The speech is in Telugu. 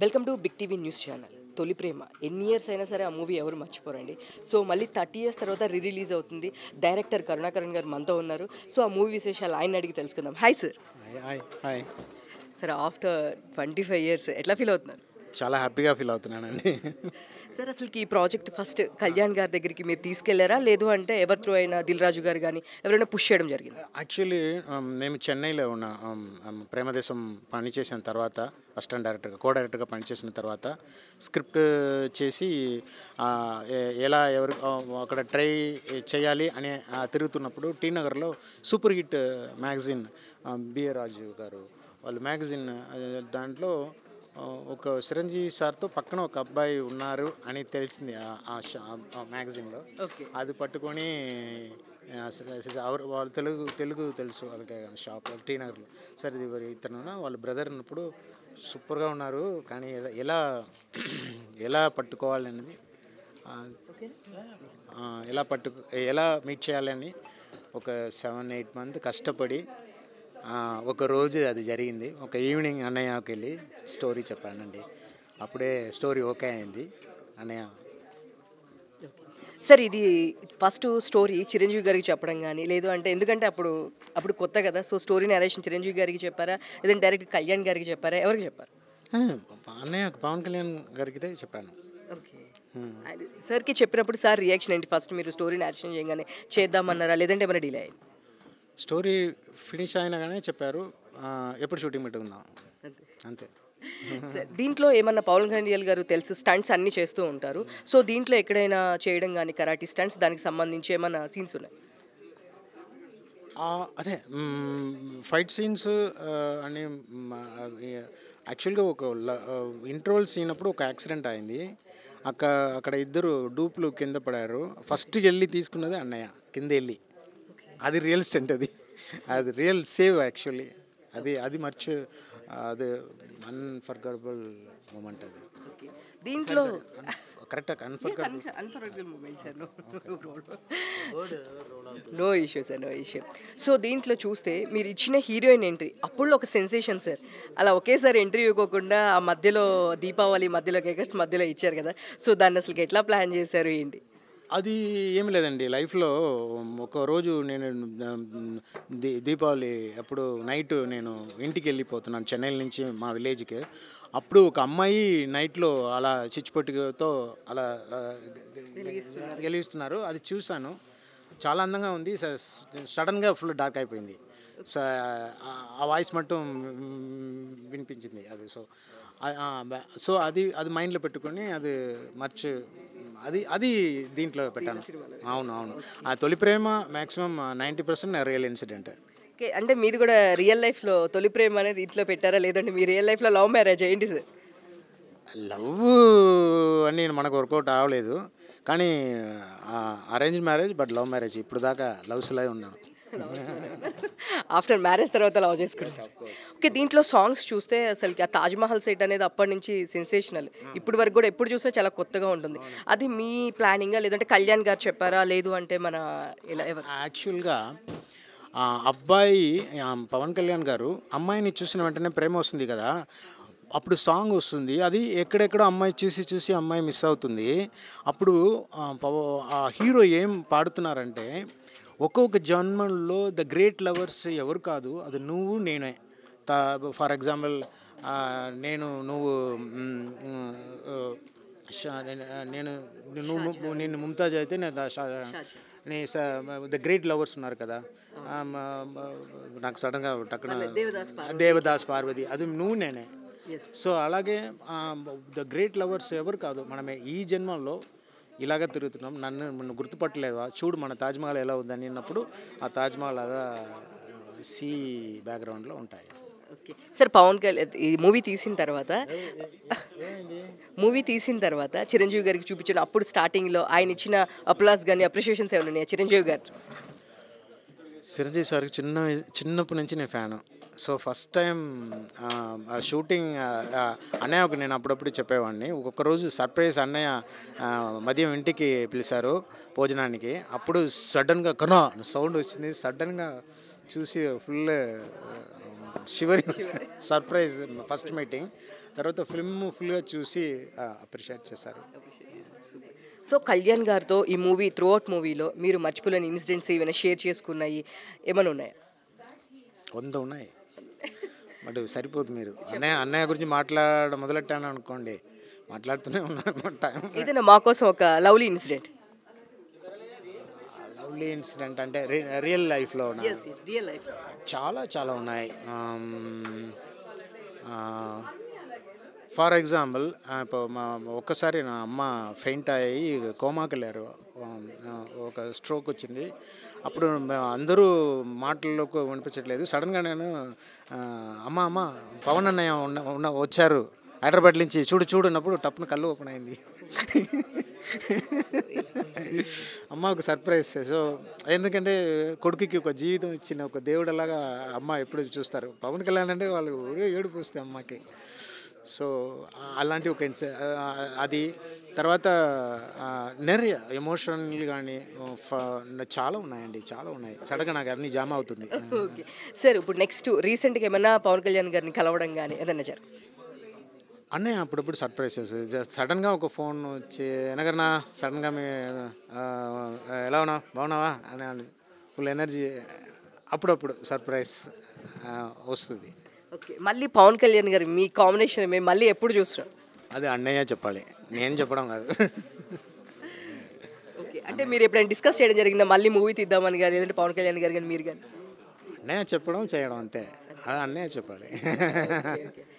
welcome to big TV news channel తొలి ప్రేమ ఎన్ని ఇయర్స్ అయినా సరే ఆ మూవీ ఎవరు మర్చిపోరండి సో మళ్ళీ థర్టీ ఇయర్స్ తర్వాత రీ రిలీజ్ అవుతుంది డైరెక్టర్ కరుణాకరణ్ గారు మనతో ఉన్నారు సో ఆ మూవీ విశేషాలు ఆయన అడిగి తెలుసుకుందాం hi sir hi hi hi sir after twenty five years ఎట్లా ఫీల్ అవుతున్నారు చాలా హ్యాపీగా ఫీల్ అవుతున్నానండి సార్ అసలుకి ఈ ప్రాజెక్ట్ ఫస్ట్ కళ్యాణ్ గారి దగ్గరికి మీరు తీసుకెళ్లారా లేదు అంటే ఎవరి త్రూ అయినా దిల్ రాజు గారు కానీ ఎవరైనా పుష్ చేయడం జరిగింది యాక్చువల్లీ మేము చెన్నైలో ఉన్న um, um, ప్రేమదేశం పనిచేసిన తర్వాత అసిస్టెంట్ డైరెక్టర్గా కో డైరెక్టర్గా పనిచేసిన తర్వాత స్క్రిప్ట్ చేసి ఆ, ఎ- ఎలా ఎవరు ఆ, అక్కడ ట్రై చేయాలి అని ఆ, తిరుగుతున్నప్పుడు టీ నగర్లో super hit magazine B A Raju గారు వాళ్ళు మ్యాగజిన్ దాంట్లో ఆ, ఒక చిరంజీవి సార్తో పక్కన ఒక అబ్బాయి ఉన్నారు అని తెలిసింది ఆ- ఆ షా- ఆ మ్యాగజిన్లో ఓకే అది పట్టుకొని ఆ, స- స- ఎవరు వాళ్ళు తెలుగు తెలుగు తెలుసు వాళ్ళకి షాప్ టీ నగర్లో సరే ఇది మరి ఇతను వాళ్ళ బ్రదర్ ఉన్నప్పుడు సూపర్గా ఉన్నారు కానీ ఎలా- ఎలా ఎలా పట్టుకోవాలనేది ఆ, ఆ, ఎలా పట్టు ఎలా మీట్ చేయాలని ఒక సెవెన్ ఎయిట్ మంత్ కష్టపడి ఆ, ఒక రోజు అది జరిగింది ఒక ఈవినింగ్ అన్నయ్యకి వెళ్ళి స్టోరీ చెప్పానండి అప్పుడే స్టోరీ ఓకే అయింది అన్నయ్య సార్ ఇది ఫస్ట్ స్టోరీ చిరంజీవి గారికి చెప్పడం కానీ లేదు అంటే ఎందుకంటే అప్పుడు అప్పుడు కొత్త కదా సో స్టోరీ నరేషన్ చిరంజీవి గారికి చెప్పారా లేదంటే డైరెక్ట్ కళ్యాణ్ గారికి చెప్పారా ఎవరికి చెప్పారు ఆ, అన్నయ్య పవన్ కళ్యాణ్ గారికి చెప్పాను ఓకే సార్కి చెప్పినప్పుడు సార్ రియాక్షన్ ఏంటి ఫస్ట్ మీరు స్టోరీ నరేషన్ చేయగానే చేద్దామన్నారా లేదంటే ఏమైనా డిలే అయింది స్టోరీ ఫినిష్ అయినగానే చెప్పారు ఆ, ఎప్పుడు షూటింగ్ పెట్టుకుందాం అంతే సార్ దీంట్లో ఏమన్నా పవన్ కళ్యాణ్ గారు తెలుసు స్టంట్స్ అన్నీ చేస్తూ ఉంటారు సో దీంట్లో ఎక్కడైనా చేయడం కానీ కరాటీ స్టంట్స్ దానికి సంబంధించి ఏమన్నా సీన్స్ ఉన్నాయి ఆ, అదే ఫైట్ సీన్స్ అని యాక్చువల్గా ఒక ఇంటర్వల్ సీన్ అప్పుడు ఒక యాక్సిడెంట్ అయింది అక్క అక్కడ ఇద్దరు డూప్లు కింద పడారు ఫస్ట్ వెళ్ళి తీసుకున్నది అన్నయ్య కింద వెళ్ళి అది రియల్ స్టెంట్ అది అది రియల్ సేవ్ యాక్చువల్లీ అది అది మర్చి అది అన్ఫర్గబుల్ మూమెంట్ అది ఓకే దీంట్లో correct unforgettable unforgettable moment sir no issue sir no issue so దీంట్లో చూస్తే మీరు ఇచ్చిన హీరోయిన్ ఎంట్రీ అప్పుడు ఒక సెన్సేషన్ సార్ అలా ఒకేసారి ఎంట్రీ ఇవ్వకోకుండా ఆ మధ్యలో దీపావళి మధ్యలో కేకర్స్ మధ్యలో ఇచ్చారు కదా సో దాన్ని అసలు ఎట్లా ప్లాన్ చేశారు ఏంటి అది ఏమి లేదండి లైఫ్లో ఒక రోజు నేను దీ దీపావళి అప్పుడు నైట్ నేను ఇంటికి వెళ్ళిపోతున్నాను చెన్నై నుంచి మా విలేజ్కి అప్పుడు ఒక అమ్మాయి నైట్లో అలా చిచ్చుపొట్టుతో అలా ఆ, వెలిగిస్తున్నారు అది చూశాను చాలా అందంగా ఉంది సడన్గా ఫుల్ డార్క్ అయిపోయింది సో ఆ వాయిస్ మట్టం వినిపించింది అది సో సో అది అది మైండ్లో పెట్టుకొని అది మర్చి అది అది దీంట్లో పెట్టాను అవును అవును ఆ తొలి ప్రేమ maximum ninety percent real incident okay అంటే మీది కూడా రియల్ లైఫ్లో తొలి ప్రేమ అనేది ఇట్లా పెట్టారా లేదంటే మీ రియల్ లైఫ్లో లవ్ మ్యారేజ్ ఏంటి సార్ లవ్ అని మనకు వర్కౌట్ అవ్వలేదు కానీ arrange marriage but love marriage ఇప్పుడు దాకా లవ్స్లో ఉన్నాను ఆఫ్టర్ మ్యారేజ్ తర్వాత లవ్ చేసుకుంటారు ఓకే దీంట్లో సాంగ్స్ చూస్తే అసలుకి ఆ తాజ్ మహల్ సెట్ అనేది అప్పటి నుంచి సెన్సేషనల్ ఇప్పుడు వరకు కూడా ఎప్పుడు చూస్తే చాలా కొత్తగా ఉంటుంది అది మీ ప్లానింగా లేదంటే కళ్యాణ్ గారు చెప్పారా లేదు అంటే మన ఇలా ఎవరు యాక్చువల్గా ఆ అబ్బాయి ఆ పవన్ కళ్యాణ్ గారు అమ్మాయిని చూసిన వెంటనే ప్రేమ వస్తుంది కదా అప్పుడు సాంగ్ వస్తుంది అది ఎక్కడెక్కడో అమ్మాయి చూసి చూసి అమ్మాయి మిస్ అవుతుంది అప్పుడు ఆ పవ- ఆ హీరో ఏం పాడుతున్నారంటే ఒక్కొక్క జన్మలో ద గ్రేట్ లవర్స్ ఎవరు కాదు అది నువ్వు నేనే ఫర్ ఎగ్జాంపుల్ నేను నువ్వు మ్, మ్, ఆ, షా- నేను నేను నువ్వు నువ్వు- నేను ముంతాజ్ అయితే నేను దా- షా- నీ ద గ్రేట్ లవర్స్ ఉన్నారు కదా ఆ, మ- మ- నాకు సడన్గా టక్కున దేవదాస్ పార్వతి అది నువ్వు నేనే సో అలాగే ద గ్రేట్ లవర్స్ ఎవరు కాదు మనమే ఈ జన్మలో ఇలాగ తిరుగుతున్నాం నన్ను నన్ను గుర్తుపట్టలేదా చూడు మన తాజ్మహల్ ఎలా ఉందని అన్నప్పుడు ఆ తాజ్మహల్ అదా సీ బ్యాక్గ్రౌండ్లో ఉంటాయి ఓకే సార్ పవన్ కళ్యాణ్ ఈ మూవీ తీసిన తర్వాత మూవీ తీసిన తర్వాత చిరంజీవి గారికి చూపించిన అప్పుడు స్టార్టింగ్లో ఆయన ఇచ్చిన అప్లాస్ కానీ అప్రిషియేషన్స్ ఏమైనా ఉన్నాయా చిరంజీవి గారు చిరంజీవి సార్కి చిన్న చిన్నప్పటి నుంచి నేను ఫ్యాను సో ఫస్ట్ టైం ఆ షూటింగ్ ఆ, అన్నయ్యకు నేను అప్పుడప్పుడు చెప్పేవాడిని ఒక్కొక్క రోజు సర్ప్రైజ్ అన్నయ్య ఆ, మదియం ఇంటికి పిలిచారు భోజనానికి అప్పుడు సడన్గా కనో సౌండ్ వచ్చింది సడన్గా చూసి ఫుల్ షివరి సర్ప్రైజ్ ఫస్ట్ మీటింగ్ తర్వాత ఫిల్మ్ ఫుల్గా చూసి అప్రిషియేట్ చేశారు సో కళ్యాణ్ గారితో ఈ మూవీ త్రూ అవుట్ మూవీలో మీరు మర్చిపోలేని ఇన్సిడెంట్స్ ఏమైనా షేర్ చేసుకున్నాయి ఏమైనా ఉన్నాయా వంద ఉన్నాయి బట్ సరిపోదు మీరు అన్నయ్య అన్నయ్య గురించి మాట్లాడ మొదలెట్టాను అనుకోండి మాట్లాడుతూనే ఉన్నాను టైం ఏదైనా మా కోసం ఒక లవ్లీ ఇన్సిడెంట్ లవ్లీ ఇన్సిడెంట్ అంటే రియల్ లైఫ్లో ఉన్న రియల్ లైఫ్ చాలా చాలా ఉన్నాయి ఫర్ ఎగ్జాంపుల్ ఇప్పుడు మా ఒక్కసారి నా అమ్మ ఫెయింట్ అయ్యి కోమాకి వెళ్ళారు ఆ, ఒక స్ట్రోక్ వచ్చింది అప్పుడు మేము అందరూ మాటల్లోకి వినిపించట్లేదు సడన్గా నేను ఆ, అమ్మ అమ్మ పవన్ అన్నయ్య ఉన్న ఉన్న వచ్చారు హైదరాబాద్ నుంచి చూడు చూడు అన్నప్పుడు టప్పున కళ్ళు ఓపెన్ అయింది అమ్మ ఒక సర్ప్రైజ్ సో ఎందుకంటే కొడుకుకి ఒక జీవితం ఇచ్చిన ఒక దేవుడలాగా అమ్మ ఎప్పుడు చూస్తారు పవన్ కళ్యాణ్ అంటే వాళ్ళు ఊరే ఏడుపు వస్తాయి అమ్మకి సో ఆ- అలాంటి ఒక ఇన్సి- ఆ, అది తర్వాత నెర్య ఎమోషనల్ కానీ చాలా ఉన్నాయండి చాలా ఉన్నాయి సడన్గా నాకు అన్ని జామ అవుతుంది ఓకే సార్ ఇప్పుడు నెక్స్ట్ రీసెంట్గా ఏమైనా పవన్ కళ్యాణ్ గారిని కలవడం కానీ ఏదైనా జరు అన్నయ్య అప్పుడప్పుడు సర్ప్రైజ్ చేస్తుంది జస్ట్ సడన్గా ఒక ఫోన్ వచ్చి ఎనగరనా సడన్గా మీ ఆ, ఎలా ఉన్నావు బాగున్నావా అని ఫుల్ ఎనర్జీ అప్పుడప్పుడు సర్ప్రైజ్ వస్తుంది ఓకే మళ్ళీ పవన్ కళ్యాణ్ గారు మీ కాంబినేషన్ మేము మళ్ళీ ఎప్పుడు చూస్తాం అది అన్నయ్య చెప్పాలి నేను చెప్పడం కాదు ఓకే అంటే మీరు ఎప్పుడైనా డిస్కస్ చేయడం జరిగిందా మళ్ళీ మూవీ తీద్దామని కానీ లేదంటే పవన్ కళ్యాణ్ గారు కానీ మీరు కానీ అన్నయ్య చెప్పడం చేయడం అంతే అది అన్నయ్య చెప్పాలి